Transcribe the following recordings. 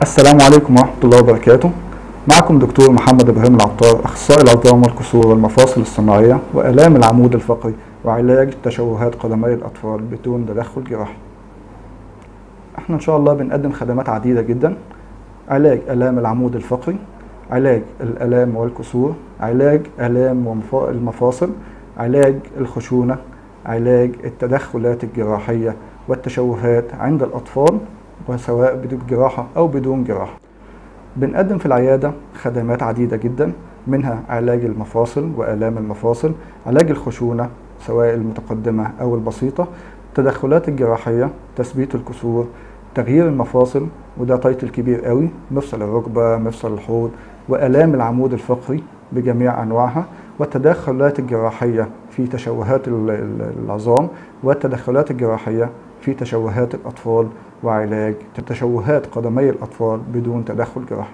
السلام عليكم ورحمة الله وبركاته معكم دكتور محمد إبراهيم العطار أخصائي العظام والكسور والمفاصل الصناعية وآلام العمود الفقري وعلاج تشوهات قدمي الأطفال بدون تدخل جراحي احنا إن شاء الله بنقدم خدمات عديدة جدا علاج آلام العمود الفقري علاج الآلام والكسور علاج آلام ومفا- المفاصل علاج الخشونة علاج التدخلات الجراحية والتشوهات عند الأطفال وسواء بدون جراحة أو بدون جراحة بنقدم في العيادة خدمات عديدة جدا منها علاج المفاصل وآلام المفاصل علاج الخشونة سواء المتقدمة أو البسيطة التدخلات الجراحية تثبيت الكسور تغيير المفاصل وده تايتل كبير قوي مفصل الركبة مفصل الحوض وآلام العمود الفقري بجميع أنواعها والتدخلات الجراحية في تشوهات ال- ال- العظام والتدخلات الجراحية في تشوهات الأطفال وعلاج تشوهات قدمي الأطفال بدون تدخل جراحي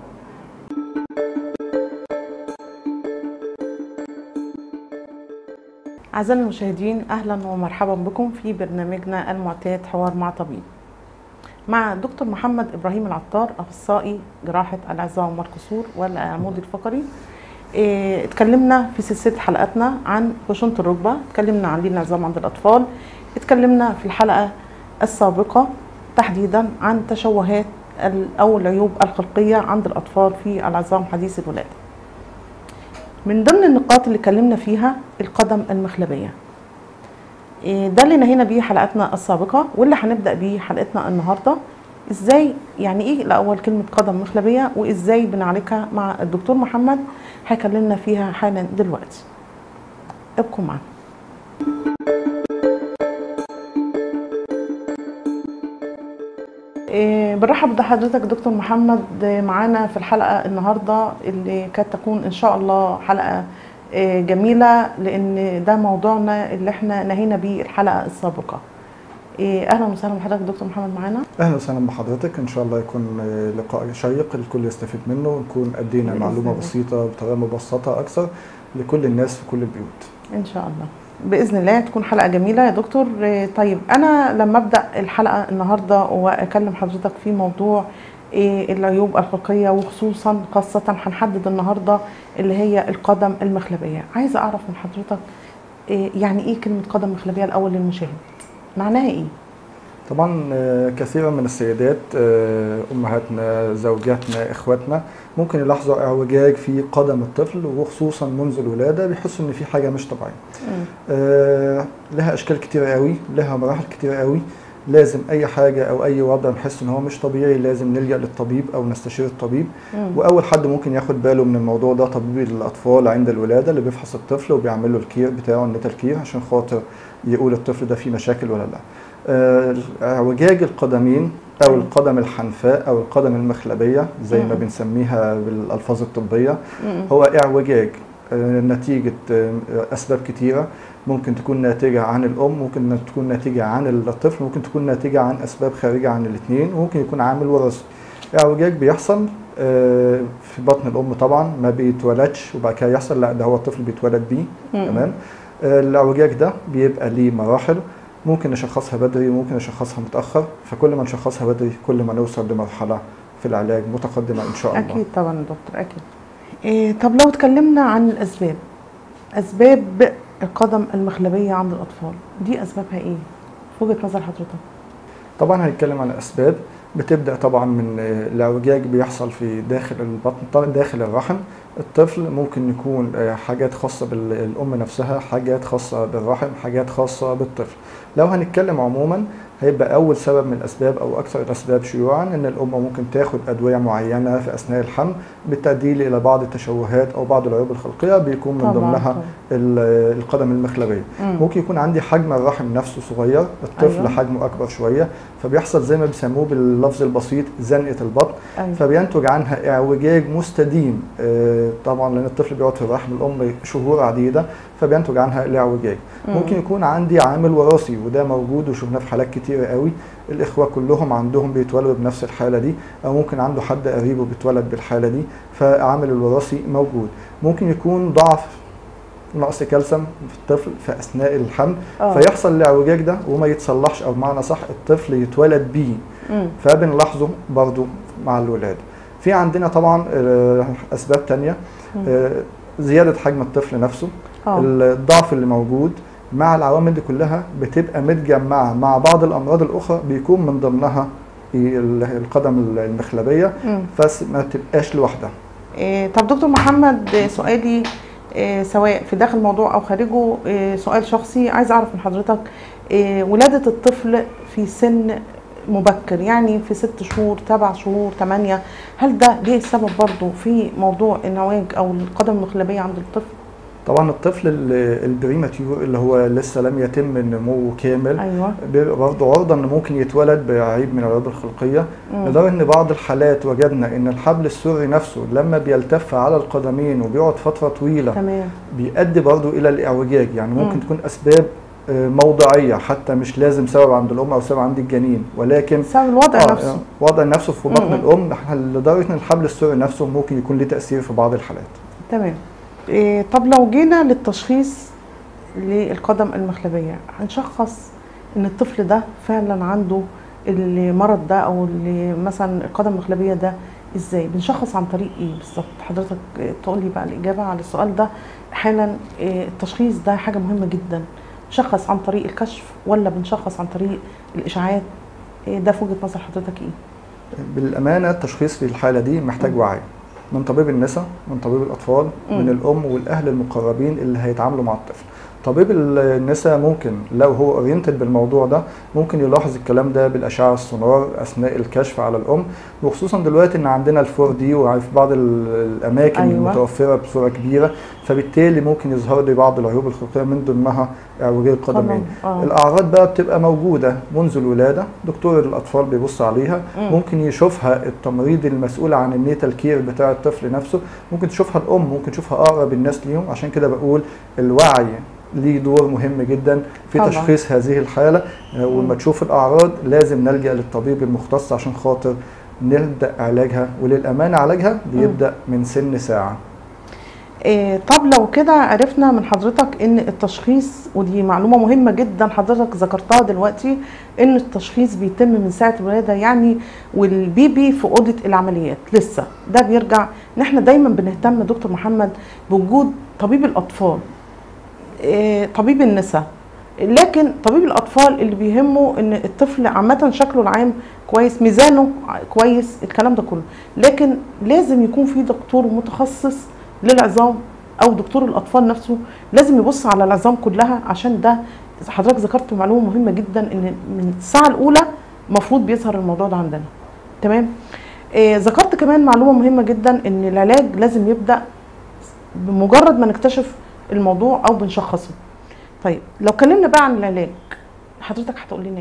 أعزائي المشاهدين أهلا ومرحبا بكم في برنامجنا المعتاد حوار مع طبيب مع دكتور محمد إبراهيم العطار أخصائي جراحة العظام والكسور والعمود الفقري إيه، اتكلمنا في سلسلة حلقاتنا عن خشونة الركبة اتكلمنا عن لين العظام عند الأطفال اتكلمنا في الحلقة السابقة تحديدا عن تشوهات ال- أو العيوب الخلقية عند الأطفال في العظام حديث الولادة من ضمن النقاط اللي اتكلمنا فيها القدم المخلبية إيه ده اللي نهينا بيه حلقتنا السابقة واللي هنبدأ بيه حلقتنا النهاردة ازاي يعني ايه الأول كلمة قدم مخلبية وازاي بنعالجها مع الدكتور محمد هيكلمنا فيها حالا دلوقتي ابقوا معنا إيه، برحب بحضرتك دكتور محمد معانا في الحلقة النهاردة اللي كانت تكون إن شاء الله حلقة إيه، جميلة لأن ده موضوعنا اللي احنا نهينا بيه الحلقة السابقة إيه، أهلا وسهلا بحضرتك دكتور محمد معانا أهلا وسهلا بحضرتك إن شاء الله يكون آه، لقاء شيق الكل يستفيد منه ونكون أدينا بإذن معلومة الله. بسيطة بطريقة مبسطة أكثر لكل الناس في كل البيوت إن شاء الله بإذن الله تكون حلقة جميلة يا دكتور إيه، طيب أنا لما أبدأ الحلقة النهاردة وأكلم حضرتك في موضوع إيه العيوب الخلقية وخصوصا خاصة هنحدد النهاردة اللي هي القدم المخلبية عايزة أعرف من حضرتك إيه يعني إيه كلمة قدم مخلبية الأول للمشاهد معناها إيه؟ طبعا آه، كثيرا من السيدات آه، امهاتنا زوجاتنا اخواتنا ممكن يلاحظوا اعوجاج في قدم الطفل وخصوصا منذ الولاده بيحسوا ان في حاجه مش طبيعيه مم. آه، لها اشكال كتيره قوي لها مراحل كتيره قوي لازم اي حاجه او اي وضع نحس ان هو مش طبيعي لازم نلجا للطبيب او نستشير الطبيب مم. واول حد ممكن ياخد باله من الموضوع ده طبيب الاطفال عند الولاده اللي بيفحص الطفل وبيعمل له الكير بتاعه النتال كير عشان خاطر يقول الطفل ده فيه مشاكل ولا لا آه، اعوجاج القدمين او أيوة. القدم الحنفاء او القدم المخلبيه زي ما مم. بنسميها بالالفاظ الطبيه مم. هو اعوجاج آه، نتيجة آه، أسباب كتيرة ممكن تكون ناتجة عن الأم ممكن تكون ناتجة عن الطفل ممكن تكون ناتجة عن أسباب خارجة عن الاثنين وممكن يكون عامل وراثي اعوجاج بيحصل آه، في بطن الأم طبعا ما بيتولدش وبعد كده يحصل لا ده هو الطفل بيتولد بيه مم. تمام آه، الاعوجاج ده بيبقى ليه مراحل ممكن نشخصها بدري وممكن نشخصها متأخر فكل ما نشخصها بدري كل ما نوصل لمرحلة في العلاج متقدمة إن شاء الله أكيد طبعا يا دكتور أكيد إيه طب لو اتكلمنا عن الأسباب أسباب القدم المخلبية عند الأطفال دي أسبابها إيه؟ في وجهة نظر حضرتك طبعا هنتكلم عن الاسباب بتبدا طبعا من آه، الاعوجاج بيحصل في داخل البطن ط- داخل الرحم الطفل ممكن يكون آه، حاجات خاصه بالام نفسها حاجات خاصه بالرحم حاجات خاصه بالطفل لو هنتكلم عموما هيبقى اول سبب من الاسباب او اكثر الاسباب شيوعا ان الام ممكن تاخد ادويه معينه في اثناء الحمل بالتؤدي الى بعض التشوهات او بعض العيوب الخلقيه بيكون من طبعاً، ضمنها طبعاً. ال- القدم المخلبيه مم. ممكن يكون عندي حجم الرحم نفسه صغير الطفل أيوة. أيوة. حجمه اكبر شويه فبيحصل زي ما بيسموه باللفظ البسيط زنقه البطن أيوة. فبينتج عنها اعوجاج مستديم آه، طبعا لان الطفل بيقعد في رحم الام شهور عديده فبينتج عنها الاعوجاج مم. ممكن يكون عندي عامل وراثي وده موجود وشفناه في حالات كتيره قوي الاخوه كلهم عندهم بيتولدوا بنفس الحاله دي او ممكن عنده حد قريبه بيتولد بالحاله دي فعامل الوراثي موجود ممكن يكون ضعف نقص كالسيوم في الطفل في اثناء الحمل آه. فيحصل الاعوجاج ده وما يتصلحش او بمعنى صح الطفل يتولد بيه مم. فبنلاحظه برضو مع الولاده في عندنا طبعا آه، اسباب تانية مم. آه، زياده حجم الطفل نفسه اه الضعف اللي موجود مع العوامل دي كلها بتبقى متجمعه مع بعض الامراض الاخرى بيكون من ضمنها ال- القدم المخلبيه مم. بس ما تبقاش لوحدها إيه، طب دكتور محمد آه، سؤالي آه، سواء في داخل الموضوع او خارجه آه، سؤال شخصي عايز اعرف من حضرتك آه، ولاده الطفل في سن مبكر يعني في ست شهور سبع شهور ثمانية هل ده ليه سبب برضه في موضوع النواج او القدم المخلبيه عند الطفل؟ طبعا الطفل ال- البريماتيور اللي هو لسه لم يتم النمو كامل ايوه بيبقى برضه عرضه ان ممكن يتولد بعيب من العيوب الخلقيه مم. لدرجه ان بعض الحالات وجدنا ان الحبل السري نفسه لما بيلتف على القدمين وبيقعد فتره طويله تمام بيؤدي برضه الى الاعوجاج يعني ممكن مم. تكون اسباب آه، موضعيه حتى مش لازم سبب عند الام او سبب عند الجنين ولكن بسبب الوضع آه، نفسه وضع نفسه في بطن مم. الام لدرجه ان الحبل السري نفسه ممكن يكون ليه تاثير في بعض الحالات تمام إيه طب لو جينا للتشخيص للقدم المخلبية هنشخص ان الطفل ده فعلا عنده المرض ده او اللي مثلا القدم المخلبية ده ازاي بنشخص عن طريق ايه بالظبط حضرتك إيه، تقول لي بقى الاجابة على السؤال ده حالا إيه، التشخيص ده حاجة مهمة جدا نشخص عن طريق الكشف ولا بنشخص عن طريق الاشاعات إيه ده في وجهة نظر حضرتك ايه بالامانه التشخيص في الحاله دي محتاج مم. وعي من طبيب النساء من طبيب الاطفال مم. من الام والاهل المقربين اللي هيتعاملوا مع الطفل طبيب النساء ممكن لو هو اورينتد بالموضوع ده ممكن يلاحظ الكلام ده بالاشعه السونار اثناء الكشف على الام وخصوصا دلوقتي ان عندنا الفور دي وفي بعض ال- الاماكن أيوة. أيوة. المتوفره بصوره كبيره فبالتالي ممكن يظهر لي بعض العيوب الخلقيه من ضمنها اعوجاج القدمين آه. الاعراض بقى بتبقى موجوده منذ الولاده دكتور الاطفال بيبص عليها مم. ممكن يشوفها التمريض المسؤول عن النيتال كير بتاع الطفل نفسه ممكن تشوفها الام ممكن تشوفها اقرب الناس ليهم عشان كده بقول الوعي ليه دور مهم جدا في طبعا. تشخيص هذه الحاله آه، مم. ولما تشوف الاعراض لازم نلجا للطبيب المختص عشان خاطر نبدا علاجها وللامانه علاجها بيبدا من سن ساعه إيه طب لو كده عرفنا من حضرتك ان التشخيص ودي معلومه مهمه جدا حضرتك ذكرتها دلوقتي ان التشخيص بيتم من ساعه الولاده يعني والبيبي في اوضه العمليات لسه ده بيرجع ان احنا دايما بنهتم دكتور محمد بوجود طبيب الاطفال إيه طبيب النساء لكن طبيب الاطفال اللي بيهمه ان الطفل عامه شكله العام كويس ميزانه كويس الكلام ده كله لكن لازم يكون في دكتور متخصص للعظام او دكتور الاطفال نفسه لازم يبص على العظام كلها عشان ده حضرتك ذكرت معلومه مهمه جدا ان من الساعه الاولى المفروض بيظهر الموضوع ده عندنا تمام آه ذكرت كمان معلومه مهمه جدا ان العلاج لازم يبدا بمجرد ما نكتشف الموضوع او بنشخصه طيب لو اتكلمنا بقى عن العلاج حضرتك هتقول لنا ايه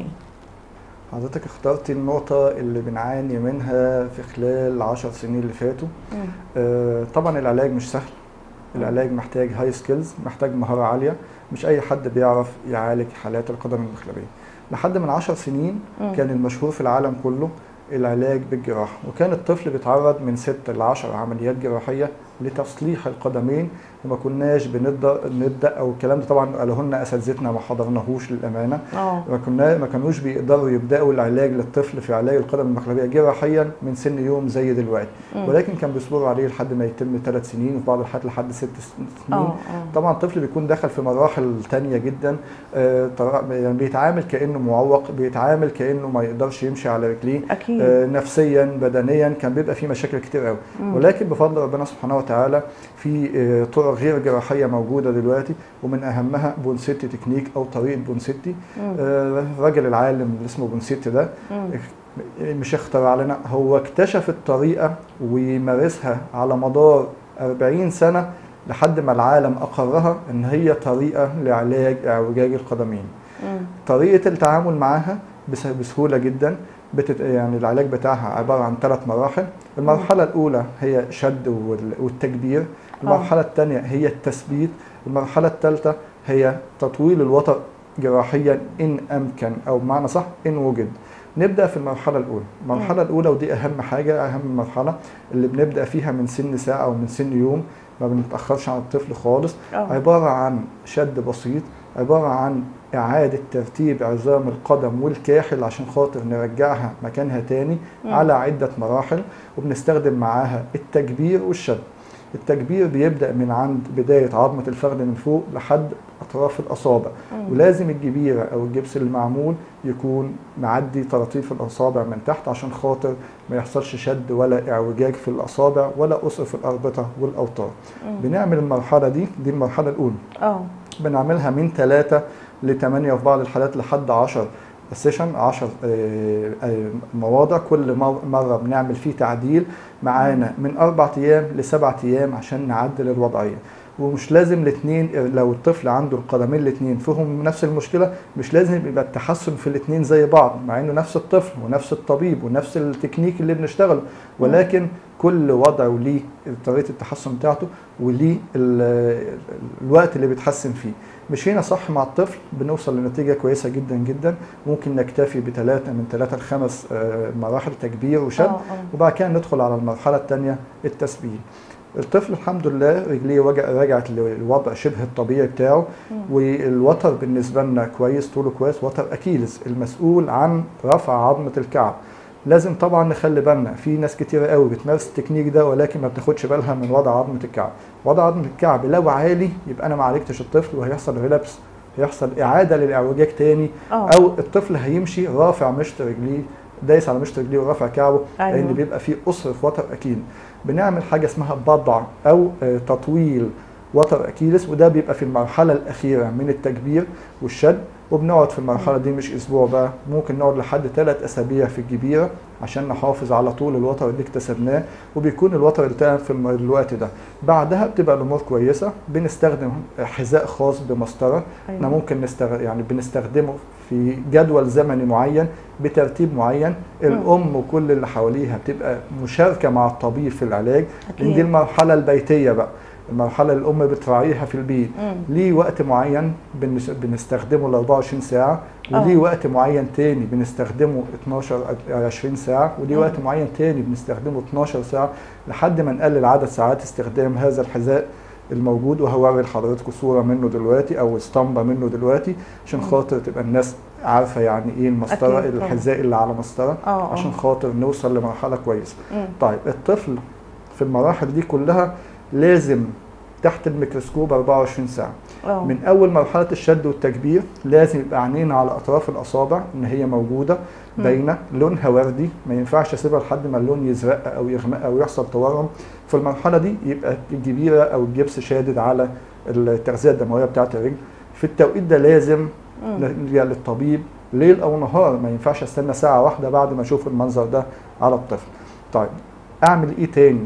حضرتك اخترتي النقطة اللي بنعاني منها في خلال العشر سنين اللي فاتوا آه، طبعا العلاج مش سهل العلاج محتاج هاي سكيلز محتاج مهارة عالية مش أي حد بيعرف يعالج حالات القدم المخلبية لحد من عشر سنين مم. كان المشهور في العالم كله العلاج بالجراحة وكان الطفل بيتعرض من ست لعشر عمليات جراحية لتصليح القدمين وما كناش بنبدا نبدا او الكلام ده طبعا قالوه لنا اساتذتنا ما حضرناهوش للامانه اه ما كنا ما كانوش بيقدروا يبداوا العلاج للطفل في علاج القدم المخلبيه جراحيا من سن يوم زي دلوقتي مم. ولكن كان بيصبروا عليه لحد ما يتم ثلاث سنين وفي بعض الحالات لحد ست سنين اه اه طبعا الطفل بيكون دخل في مراحل تانية جدا آه، طر- يعني بيتعامل كانه معوق بيتعامل كانه ما يقدرش يمشي على رجليه اكيد آه، نفسيا بدنيا كان بيبقى فيه مشاكل كتير قوي مم. ولكن بفضل ربنا سبحانه وتعالى في آه، طرق غير جراحيه موجوده دلوقتي ومن اهمها بونسيتي تكنيك او طريقه بونسيتي مم. آه، الراجل العالم اللي اسمه بونسيتي ده مم. مش اخترع لنا هو اكتشف الطريقه ويمارسها على مدار 40 سنه لحد ما العالم اقرها ان هي طريقه لعلاج اعوجاج القدمين مم. طريقه التعامل معاها بس- بسهوله جدا بتت... يعني العلاج بتاعها عباره عن ثلاث مراحل المرحله الاولى هي شد وال- والتكبير المرحله الثانيه هي التثبيت المرحله الثالثه هي تطويل الوتر جراحيا ان امكن او بمعنى صح ان وجد نبدا في المرحله الاولى المرحله الاولى ودي اهم حاجه اهم مرحله اللي بنبدا فيها من سن ساعه او من سن يوم ما بنتاخرش عن الطفل خالص اه عباره عن شد بسيط عباره عن اعاده ترتيب عظام القدم والكاحل عشان خاطر نرجعها مكانها تاني مم. على عده مراحل وبنستخدم معاها التكبير والشد التكبير بيبدا من عند بدايه عظمه الفخذ من فوق لحد اطراف الاصابع مم. ولازم الجبيره او الجبس المعمول يكون معدي طراطيف الاصابع من تحت عشان خاطر ما يحصلش شد ولا اعوجاج في الاصابع ولا اسر في الاربطه والاوتار مم. بنعمل المرحله دي دي المرحله الاولى اه بنعملها من 3 ل 8 وفي بعض الحالات لحد 10 سيشن 10 آه، آه، مواضع كل مر- مره بنعمل فيه تعديل معانا من اربع ايام لسبع ايام عشان نعدل الوضعيه ومش لازم الاثنين لو الطفل عنده القدمين الاثنين فيهم نفس المشكله مش لازم يبقى التحسن في الاثنين زي بعض مع انه نفس الطفل ونفس الطبيب ونفس التكنيك اللي بنشتغله ولكن كل وضع وليه طريقه التحسن بتاعته وليه ال- الوقت اللي بيتحسن فيه مشينا صح مع الطفل بنوصل لنتيجه كويسه جدا جدا ممكن نكتفي بثلاثه من ثلاثه لخمس آه، مراحل تكبير وشد اه اه وبعد كده ندخل على المرحله الثانيه التسبيح الطفل الحمد لله رجليه وجع- رجعت للوضع شبه الطبيعي بتاعه مم. والوتر بالنسبه لنا كويس طوله كويس وتر اكيلز المسؤول عن رفع عظمه الكعب لازم طبعا نخلي بالنا في ناس كتيرة قوي بتمارس التكنيك ده ولكن ما بتاخدش بالها من وضع عظمه الكعب وضع عظمه الكعب لو عالي يبقى انا ما عالجتش الطفل وهيحصل ريلابس هيحصل اعاده للاعوجاج تاني اه او الطفل هيمشي رافع مشط رجليه دايس على مشط رجليه ورافع كعبه أيوة. لان بيبقى فيه قصر في وتر اكيل بنعمل حاجه اسمها بضع او آه، تطويل وتر اكيلس وده بيبقى في المرحله الاخيره من التكبير والشد وبنقعد في المرحله دي مش اسبوع بقى ممكن نقعد لحد ثلاث اسابيع في الجبيره عشان نحافظ على طول الوتر اللي اكتسبناه وبيكون الوتر التئم في الم- الوقت ده بعدها بتبقى الامور كويسه بنستخدم حذاء خاص بمسطره احنا ايوه ممكن نستغ... يعني بنستخدمه في جدول زمني معين بترتيب معين الام وكل اللي حواليها بتبقى مشاركه مع الطبيب في العلاج لان دي اكيد المرحله البيتيه بقى المرحله اللي الام بتراعيها في البيت مم. ليه وقت معين بنس- بنستخدمه ل 24 ساعه وليه آه. وقت معين تاني بنستخدمه 12 أو 20 ساعه وليه مم. وقت معين تاني بنستخدمه 12 ساعه لحد ما نقلل عدد ساعات استخدام هذا الحذاء الموجود وهوري لحضراتكم صوره منه دلوقتي او اسطمبه منه دلوقتي عشان مم. خاطر تبقى الناس عارفه يعني ايه المسطره أكيد طبعاً. الحذاء اللي على مسطره اه اه عشان خاطر نوصل لمرحله كويسه مم. طيب الطفل في المراحل دي كلها لازم تحت الميكروسكوب 24 ساعه اه من اول مرحله الشد والتكبير لازم يبقى عينينا على اطراف الاصابع ان هي موجوده مم. باينه لونها وردي ما ينفعش اسيبها لحد ما اللون يزرق او يغمق او يحصل تورم في المرحله دي يبقى الجبيره او الجبس شادد على التغذيه الدمويه بتاعه الرجل في التوقيت ده لازم مم. نلجا للطبيب ليل او نهار ما ينفعش استنى ساعه واحده بعد ما اشوف المنظر ده على الطفل طيب اعمل ايه تاني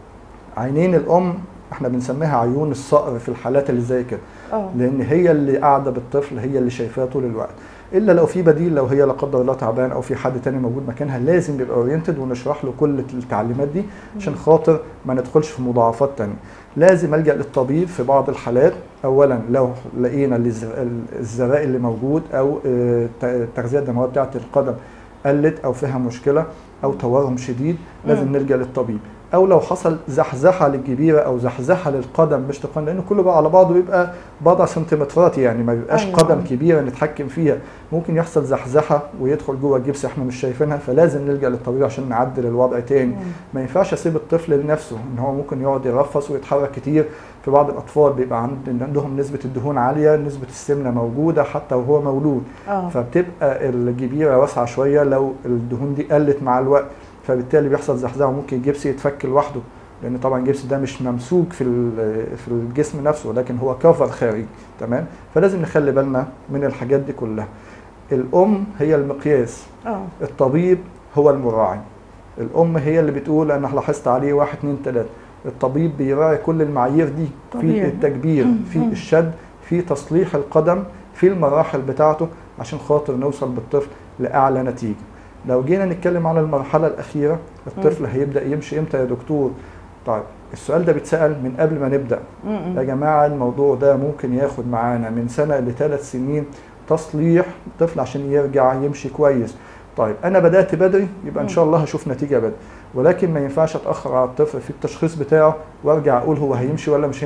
عينين الام احنا بنسميها عيون الصقر في الحالات اللي زي كده اه لان هي اللي قاعده بالطفل هي اللي شايفاه طول الوقت الا لو في بديل لو هي لا قدر الله تعبان او في حد تاني موجود مكانها لازم يبقى اورينتد ونشرح له كل التعليمات دي عشان خاطر ما ندخلش في مضاعفات تانية لازم الجا للطبيب في بعض الحالات اولا لو لقينا الز- الزرق اللي موجود او آه، التغذيه الدمويه بتاعه القدم قلت او فيها مشكله او تورم شديد لازم مم. نلجا للطبيب او لو حصل زحزحه للجبيره او زحزحه للقدم مش تقن لان كله بقى على بعضه يبقى بضع سنتيمترات يعني ما بيبقاش أيوة. قدم كبيره نتحكم فيها ممكن يحصل زحزحه ويدخل جوه الجبس احنا مش شايفينها فلازم نلجا للطبيب عشان نعدل الوضع تاني مم. ما ينفعش اسيب الطفل لنفسه ان هو ممكن يقعد يرفص ويتحرك كتير في بعض الاطفال بيبقى عند- عندهم نسبه الدهون عاليه نسبه السمنه موجوده حتى وهو مولود اه فبتبقى الجبيره واسعه شويه لو الدهون دي قلت مع الوقت فبالتالي بيحصل زحزحه وممكن الجبس يتفك لوحده لان طبعا الجبس ده مش ممسوك في ال- في الجسم نفسه ولكن هو كفر خارجي تمام فلازم نخلي بالنا من الحاجات دي كلها الام هي المقياس اه الطبيب هو المراعي الام هي اللي بتقول انا لاحظت عليه واحد اتنين تلاته الطبيب بيراعي كل المعايير دي في طبيعي. التكبير في مم. الشد في تصليح القدم في المراحل بتاعته عشان خاطر نوصل بالطفل لاعلى نتيجه لو جينا نتكلم على المرحله الاخيره الطفل هيبدا يمشي امتى يا دكتور طيب السؤال ده بيتسال من قبل ما نبدا مم. يا جماعة الموضوع ده ممكن ياخد معانا من سنة لثلاث سنين تصليح الطفل عشان يرجع يمشي كويس طيب أنا بدأت بدري يبقى إن مم. شاء الله هشوف نتيجة بدري ولكن ما ينفعش أتأخر على الطفل في التشخيص بتاعه وأرجع أقول هو هيمشي ولا مش هيمشي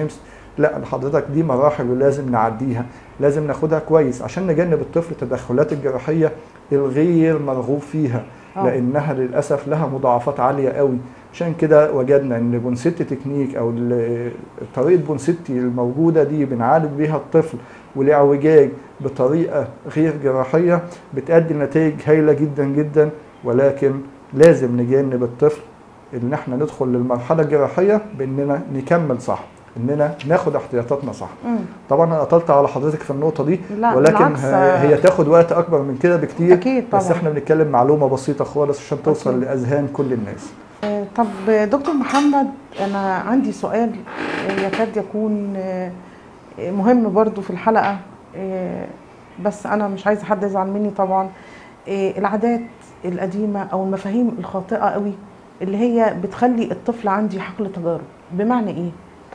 لا حضرتك دي مراحل ولازم نعديها لازم ناخدها كويس عشان نجنب الطفل التدخلات الجراحيه الغير مرغوب فيها آه. لانها للاسف لها مضاعفات عاليه قوي عشان كده وجدنا ان بونسيتي تكنيك او ال- طريقه بونسيتي الموجوده دي بنعالج بيها الطفل والاعوجاج بطريقه غير جراحيه بتؤدي لنتائج هايله جدا جدا ولكن لازم نجنب الطفل ان احنا ندخل للمرحله الجراحيه باننا نكمل صح اننا ناخد احتياطاتنا صح مم. طبعا انا قطلت على حضرتك في النقطه دي لا ولكن بالعكس ه- هي تاخد وقت اكبر من كده بكتير اكيد طبعا بس احنا بنتكلم معلومه بسيطه خالص عشان توصل أكيد. لاذهان كل الناس آه، طب دكتور محمد انا عندي سؤال آه، يكاد يكون آه، آه، مهم برضو في الحلقه آه، بس انا مش عايزه حد يزعل مني طبعا آه، العادات القديمه او المفاهيم الخاطئه قوي اللي هي بتخلي الطفل عندي حقل تجارب بمعنى ايه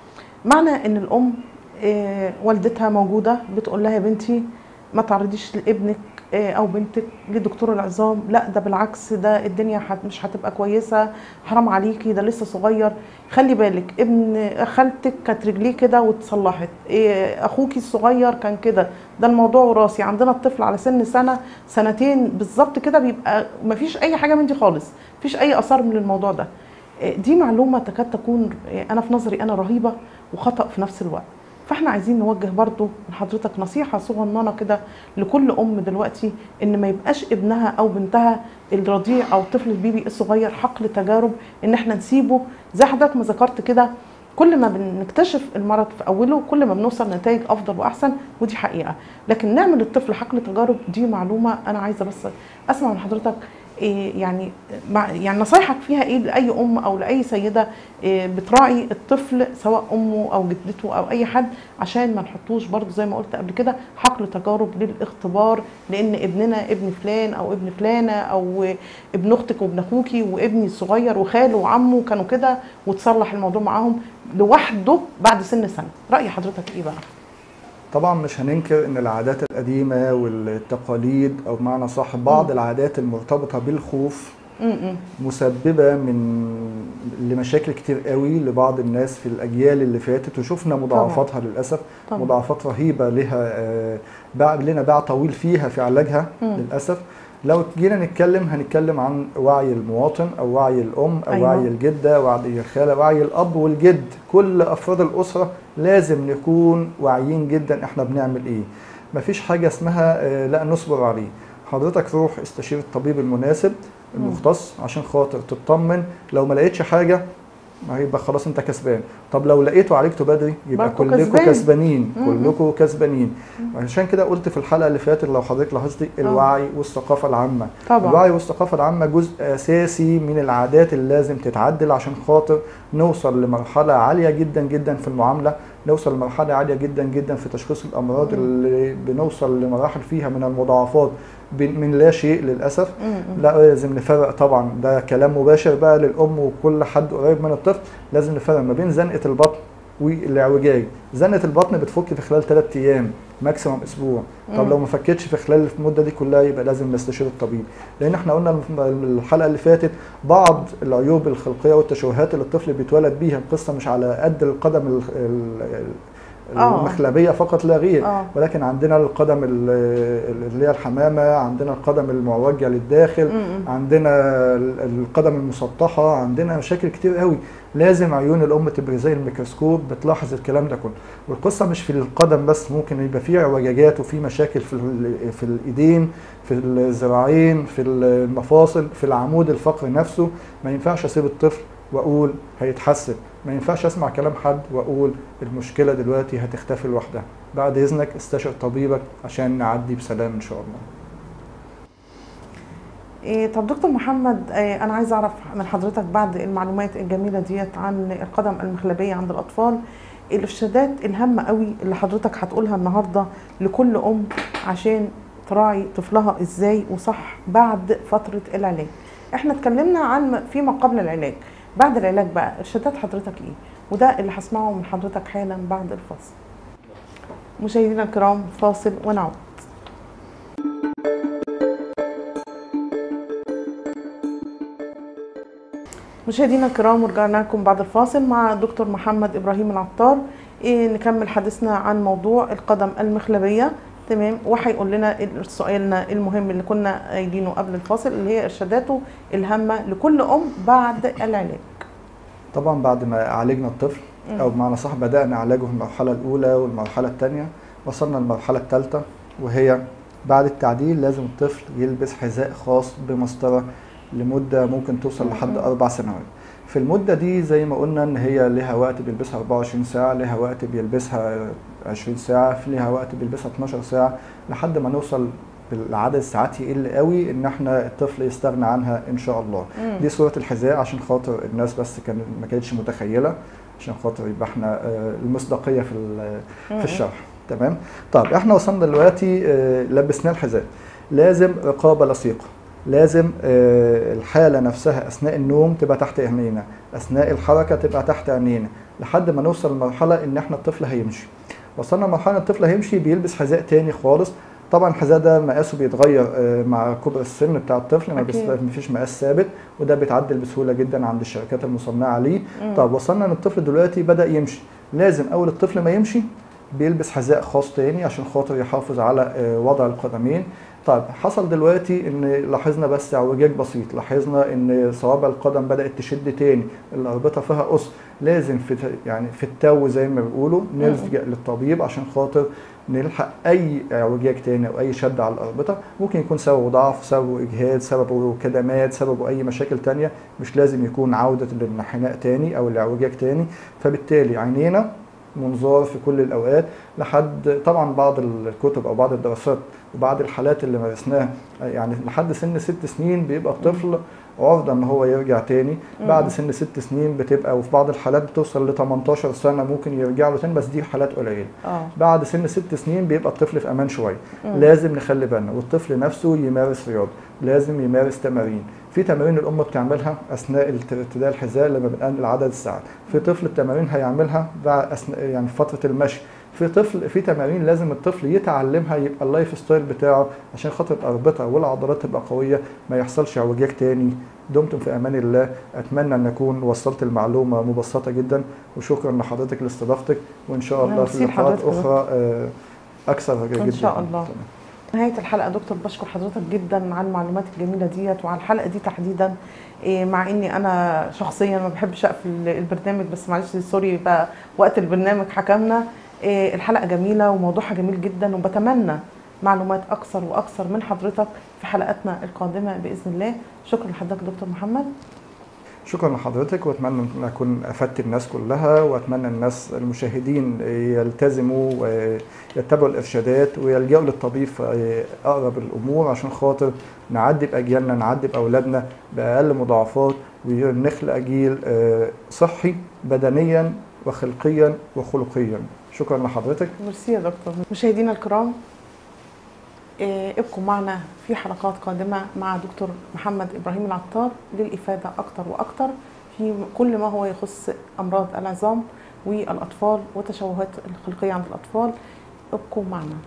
معنى ان الام آه، والدتها موجوده بتقول لها يا بنتي ما تعرضيش لابنك آه، او بنتك لدكتور العظام لا ده بالعكس ده الدنيا هت- مش هتبقى كويسه حرام عليكي ده لسه صغير خلي بالك ابن خالتك كانت رجليه كده واتصلحت إيه، اخوكي الصغير كان كده ده الموضوع وراثي عندنا الطفل على سن سنه سنتين بالظبط كده بيبقى مفيش اي حاجه من دي خالص مفيش اي اثار من الموضوع ده إيه، دي معلومه تكاد تكون إيه، انا في نظري انا رهيبه وخطا في نفس الوقت فاحنا عايزين نوجه برضو من حضرتك نصيحه صغننه كده لكل ام دلوقتي ان ما يبقاش ابنها او بنتها الرضيع او الطفل البيبي الصغير حقل تجارب ان احنا نسيبه زي حضرتك ما ذكرت كده كل ما بنكتشف المرض في اوله كل ما بنوصل لنتائج افضل واحسن ودي حقيقه لكن نعمل الطفل حقل تجارب دي معلومه انا عايزه بس اسمع من حضرتك إيه يعني مع يعني نصايحك فيها ايه لاي ام او لاي سيده إيه بتراعي الطفل سواء امه او جدته او اي حد عشان ما نحطوش برضه زي ما قلت قبل كده حقل تجارب للاختبار لان ابننا ابن فلان او ابن فلانه او ابن اختك وابن اخوكي وابني الصغير وخاله وعمه كانوا كده وتصلح الموضوع معاهم لوحده بعد سن سنه راي حضرتك ايه بقى طبعا مش هننكر ان العادات القديمه والتقاليد او بمعنى صح بعض مم. العادات المرتبطه بالخوف م-م. مسببه من لمشاكل كتير قوي لبعض الناس في الاجيال اللي فاتت وشفنا مضاعفاتها للاسف طبعا مضاعفات رهيبه لها آه، باع لنا باع طويل فيها في علاجها مم. للاسف لو جينا نتكلم هنتكلم عن وعي المواطن او وعي الام او أيوة. أيوة. وعي الجده وعي الخاله وعي الاب والجد كل افراد الاسره لازم نكون واعيين جدا احنا بنعمل ايه مفيش حاجه اسمها آه، لا نصبر عليه حضرتك روح استشير الطبيب المناسب المختص عشان خاطر تطمن لو ما لقيتش حاجه ما هيبقى خلاص انت كسبان طب لو لقيته عالجته بدري يبقى برضه كلكم كسبان. كسبانين مم. كلكم كسبانين عشان كده قلت في الحلقه اللي فاتت لو حضرتك لاحظتي الوعي والثقافه العامه طبعا الوعي والثقافه العامه جزء اساسي من العادات اللي لازم تتعدل عشان خاطر نوصل لمرحله عاليه جدا جدا في المعامله نوصل لمرحله عاليه جدا جدا في تشخيص الامراض مم. اللي بنوصل لمراحل فيها من المضاعفات ب- من لا شيء للاسف م-م. لا لازم نفرق طبعا ده كلام مباشر بقى للام وكل حد قريب من الطفل لازم نفرق ما بين زنقه البطن والاعوجاج زنقه البطن بتفك في خلال 3 ايام ماكسيموم اسبوع طب مم. لو ما فكتش في خلال المده دي كلها يبقى لازم نستشير الطبيب لان احنا قلنا الحلقه اللي فاتت بعض العيوب الخلقيه والتشوهات اللي الطفل بيتولد بيها القصه مش على قد القدم ال- ال- آه. المخلبيه فقط لا غير اه ولكن عندنا القدم ال- اللي هي الحمامه عندنا القدم المعوجه للداخل م-م. عندنا ال- القدم المسطحه عندنا مشاكل كتير قوي لازم عيون الام تبقى زي الميكروسكوب بتلاحظ الكلام ده كله والقصه مش في القدم بس ممكن يبقى فيه اعوجاجات وفي مشاكل في ال- في الايدين في الذراعين في المفاصل في العمود الفقري نفسه ما ينفعش اسيب الطفل واقول هيتحسن ما ينفعش اسمع كلام حد واقول المشكله دلوقتي هتختفي لوحدها بعد اذنك استشر طبيبك عشان نعدي بسلام ان شاء الله إيه طب دكتور محمد إيه انا عايزه اعرف من حضرتك بعد المعلومات الجميله ديت عن القدم المخلبيه عند الاطفال الارشادات الهامه قوي اللي حضرتك هتقولها النهارده لكل ام عشان تراعي طفلها ازاي وصح بعد فتره العلاج احنا اتكلمنا عن فيما قبل العلاج بعد العلاج بقى ارشادات حضرتك ايه وده اللي هسمعه من حضرتك حالا بعد الفاصل مشاهدينا الكرام فاصل ونعود مشاهدينا الكرام ورجعنا لكم بعد الفاصل مع دكتور محمد ابراهيم العطار إيه نكمل حديثنا عن موضوع القدم المخلبيه تمام وهيقول لنا سؤالنا المهم اللي كنا قايلينه قبل الفاصل اللي هي ارشاداته الهامه لكل ام بعد العلاج طبعا بعد ما عالجنا الطفل او بمعنى صح بدانا علاجه في المرحله الاولى والمرحله الثانيه وصلنا للمرحله الثالثه وهي بعد التعديل لازم الطفل يلبس حذاء خاص بمسطره لمده ممكن توصل لحد اربع سنوات في المده دي زي ما قلنا ان هي لها وقت بيلبسها 24 ساعه لها وقت بيلبسها 20 ساعه في لها وقت بيلبسها 12 ساعه لحد ما نوصل بالعدد الساعات يقل قوي ان احنا الطفل يستغنى عنها ان شاء الله مم. دي صوره الحذاء عشان خاطر الناس بس كان ما كانتش متخيله عشان خاطر يبقى احنا آه، المصداقيه في ال- مم. في الشرح تمام طب احنا وصلنا دلوقتي آه، لبسناه الحذاء لازم رقابه لصيقه لازم آه، الحاله نفسها اثناء النوم تبقى تحت عينينا اثناء الحركه تبقى تحت عينينا لحد ما نوصل لمرحله ان احنا الطفل هيمشي وصلنا لمرحله الطفل هيمشي بيلبس حذاء تاني خالص طبعا الحذاء ده مقاسه بيتغير آه، مع كبر السن بتاع الطفل ما بيس- أكيد. مفيش مقاس ثابت وده بيتعدل بسهوله جدا عند الشركات المصنعه ليه مم. طب وصلنا ان الطفل دلوقتي بدا يمشي لازم اول الطفل ما يمشي بيلبس حذاء خاص تاني عشان خاطر يحافظ على آه، وضع القدمين طيب حصل دلوقتي ان لاحظنا بس اعوجاج بسيط لاحظنا ان صوابع القدم بدات تشد تاني الاربطه فيها قص لازم في يعني في التو زي ما بيقولوا نلجا للطبيب عشان خاطر نلحق اي اعوجاج تاني او اي شد على الاربطه ممكن يكون سببه ضعف سببه اجهاد سببه كدمات سببه اي مشاكل تانية مش لازم يكون عوده للانحناء تاني او الاعوجاج تاني فبالتالي عينينا منظار في كل الاوقات لحد طبعا بعض الكتب او بعض الدراسات وبعض الحالات اللي مارسناها يعني لحد سن ست سنين بيبقى الطفل عرضه ان هو يرجع تاني بعد سن ست سنين بتبقى وفي بعض الحالات بتوصل ل 18 سنه ممكن يرجع له تاني بس دي حالات قليله اه بعد سن ست سنين بيبقى الطفل في امان شويه مم. لازم نخلي بالنا والطفل نفسه يمارس رياضه لازم يمارس تمارين في تمارين الام بتعملها اثناء الت- ارتداء الحذاء لما بنقلل عدد الساعات في طفل التمارين هيعملها بعد اثناء يعني في فتره المشي في طفل في تمارين لازم الطفل يتعلمها يبقى اللايف ستايل بتاعه عشان خاطر الاربطه والعضلات تبقى قويه ما يحصلش اعوجاج تاني دمتم في امان الله اتمنى ان اكون وصلت المعلومه مبسطه جدا وشكرا لحضرتك لاستضافتك وان شاء الله في ميرسي لقاءات لحضرتك. اخرى آه، اكثر جدا إن شاء الله. تمام. نهاية الحلقة دكتور بشكر حضرتك جدا على المعلومات الجميلة ديت وعلى الحلقة دي تحديدا إيه، مع اني انا شخصيا ما بحبش اقفل البرنامج بس معلش سوري بقى وقت البرنامج حكمنا إيه، الحلقة جميلة وموضوعها جميل جدا وبتمنى معلومات اكثر واكثر من حضرتك في حلقاتنا القادمة باذن الله شكرا لحضرتك دكتور محمد شكرا لحضرتك واتمنى ان اكون افدت الناس كلها واتمنى الناس المشاهدين يلتزموا ويتبعوا الارشادات ويلجأوا للطبيب في اقرب الامور عشان خاطر نعدي باجيالنا نعدي باولادنا باقل مضاعفات ونخلق جيل آه، صحي بدنيا وخلقيا وخلقيا شكرا لحضرتك ميرسي يا دكتور مشاهدينا الكرام إيه، ابقوا معنا في حلقات قادمة مع دكتور محمد إبراهيم العطار للإفادة أكتر وأكتر في كل ما هو يخص أمراض العظام والأطفال وتشوهات الخلقية عند الأطفال ابقوا معنا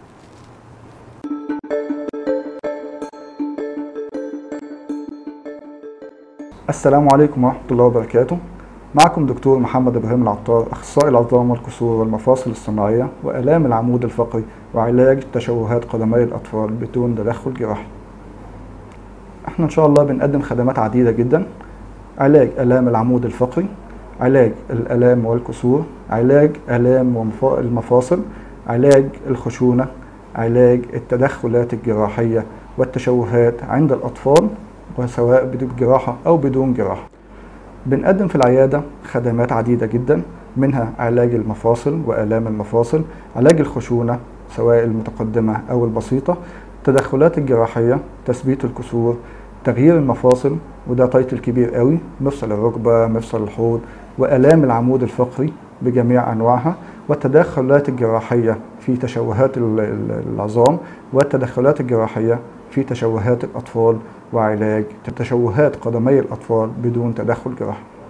السلام عليكم ورحمة الله وبركاته معكم دكتور محمد إبراهيم العطار أخصائي العظام والكسور والمفاصل الصناعية وآلام العمود الفقري وعلاج تشوهات قدمي الأطفال بدون تدخل جراحي احنا إن شاء الله بنقدم خدمات عديدة جدا علاج آلام العمود الفقري علاج الآلام والكسور علاج آلام ومفا- المفاصل علاج الخشونة علاج التدخلات الجراحية والتشوهات عند الأطفال وسواء بدون جراحة أو بدون جراحة بنقدم في العيادة خدمات عديدة جدا منها علاج المفاصل وآلام المفاصل علاج الخشونة سواء المتقدمة أو البسيطة التدخلات الجراحية تثبيت الكسور تغيير المفاصل وده تايتل كبير قوي مفصل الركبة مفصل الحوض وآلام العمود الفقري بجميع أنواعها والتدخلات الجراحية في تشوهات ال- ال- العظام والتدخلات الجراحية في تشوهات الأطفال وعلاج تشوهات قدمي الأطفال بدون تدخل جراحي